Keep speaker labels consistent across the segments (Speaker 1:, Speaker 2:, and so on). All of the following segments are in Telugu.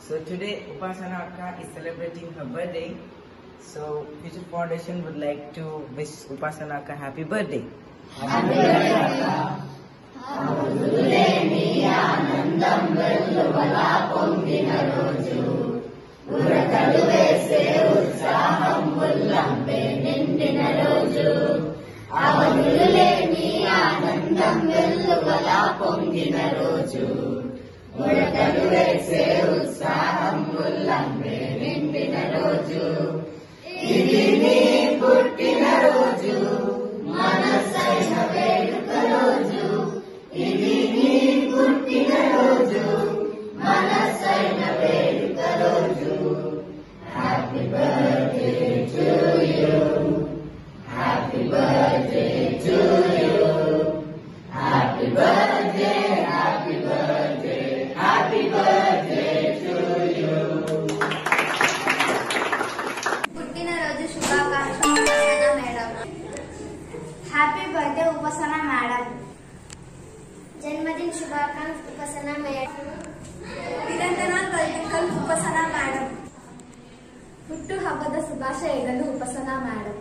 Speaker 1: So today Upasana Akka is celebrating her birthday. So Future Foundation would like to wish Upasana Akka happy birthday.
Speaker 2: పుట్టినరోజు శుభాకాంక్షలు Upasana madam happy birthday Upasana madam జన్మదిన శుభాకాంక్ష ఉపాసన మేడం ನಿರಂತರ ಕಲ್ಪಿಕಲ್ ಉಪಸನ ಮೇಡಮ್ ಹುಟ್ಟು ಹಬ್ಬದ ಶುಭಾಶಯಗಳು Upasana madam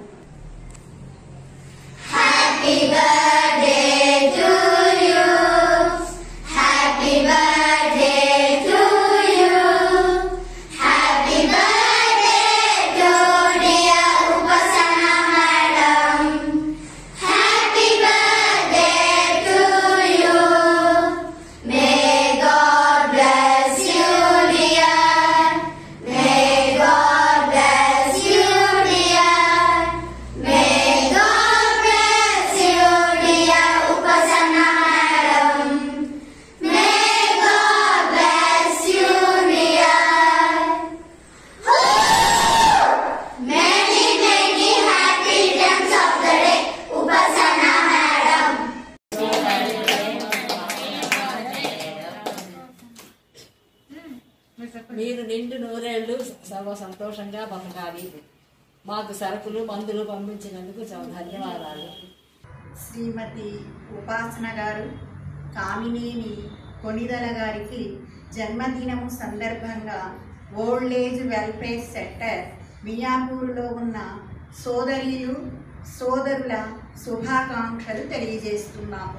Speaker 2: happy birthday to you happy birthday to you happy birthday to dear Upasana madam happy birthday to you May God bless you, dear. May God bless you, dear. May God bless you, dear Upasana Madam. May God bless you, dear. Many, many happy returns of the day, Upasana Madam.
Speaker 3: మీరు నిండు నూరేళ్లు సర్వ సంతోషంగా బతకాలి మాకు సరుకులు మందులు పంపించినందుకు చాలా ధన్యవాదాలు
Speaker 4: శ్రీమతి ఉపాసన గారు కామినేని కొనిదల గారికి జన్మదినము సందర్భంగా ఓల్డ్ ఏజ్ వెల్ఫేర్ సెంటర్ మియాపూర్లో ఉన్న సోదరీలు సోదరుల శుభాకాంక్షలు తెలియజేస్తున్నాము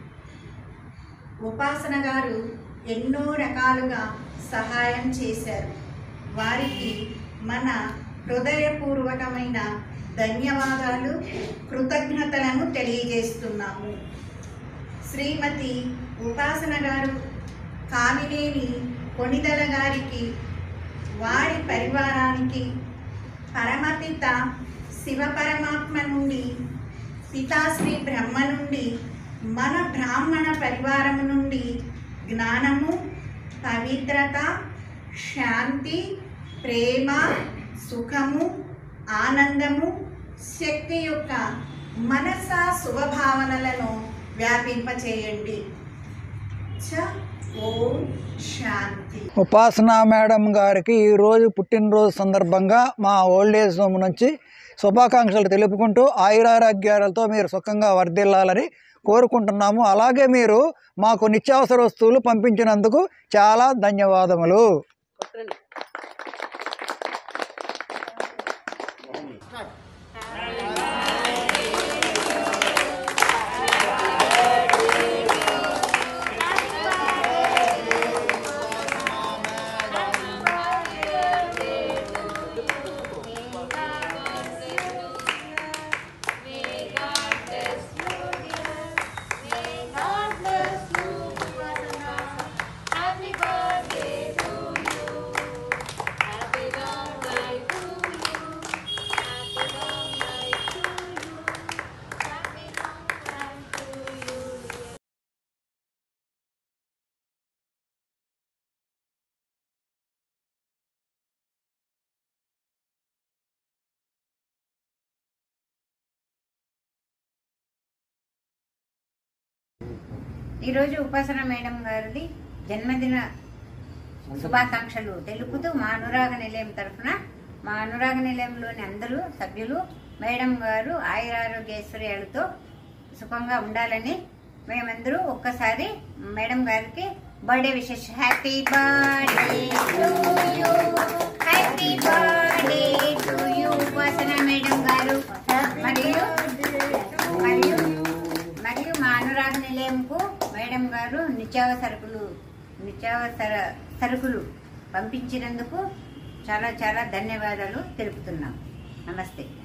Speaker 4: ఉపాసన గారు ఎన్నో రకాలుగా సహాయం చేశారు వారికి మన హృదయపూర్వకమైన ధన్యవాదాలు కృతజ్ఞతలను తెలియజేస్తున్నాము శ్రీమతి ఉపాసన గారు కామినేని కొనిదల గారికి వారి పరివారానికి పరమపిత శివపరమాత్మ నుండి పితాశ్రీ బ్రహ్మ నుండి మన బ్రాహ్మణ పరివారము నుండి జ్ఞానము పవిత్రత శాంతి ప్రేమ సుఖము ఆనందము శక్తి యొక్క మనస శుభభావనలను వ్యాపింపచేయండి చ ఓం శాంతి
Speaker 5: ఉపాసన మేడం గారికి ఈరోజు పుట్టినరోజు సందర్భంగా మా ఓల్డ్ ఏజ్ హోమ్ నుంచి శుభాకాంక్షలు తెలుపుకుంటూ ఆయురారోగ్యాలతో మీరు సుఖంగా వర్ధిల్లాలని కోరుకుంటున్నాము అలాగే మీరు మాకు నిత్యావసర వస్తువులు పంపించినందుకు చాలా ధన్యవాదములు
Speaker 2: Happy birthday to you. Happy long life to you. Happy long life to you. Happy long life to you.
Speaker 6: ఈరోజు ఉపాసన మేడం గారిది జన్మదిన శుభాకాంక్షలు తెలుపుతూ మా అనురాగ నిలయం తరఫున మా అనురాగ నిలయంలోని అందరూ సభ్యులు మేడం గారు ఆయురారోగ్యేశ్వర్యాలతో సుఖంగా ఉండాలని మేమందరూ ఒక్కసారి మేడం గారికి birthday wishes happy birthday to you happy birthday to you Upasana madam గారు మరియు మరియు మరియు మా అనురాగ నిలయంకు మేడం గారు నిత్యావసరకులు నిత్యావసర సరుకులు పంపించినందుకు చాలా చాలా ధన్యవాదాలు తెలుపుతున్నాం నమస్తే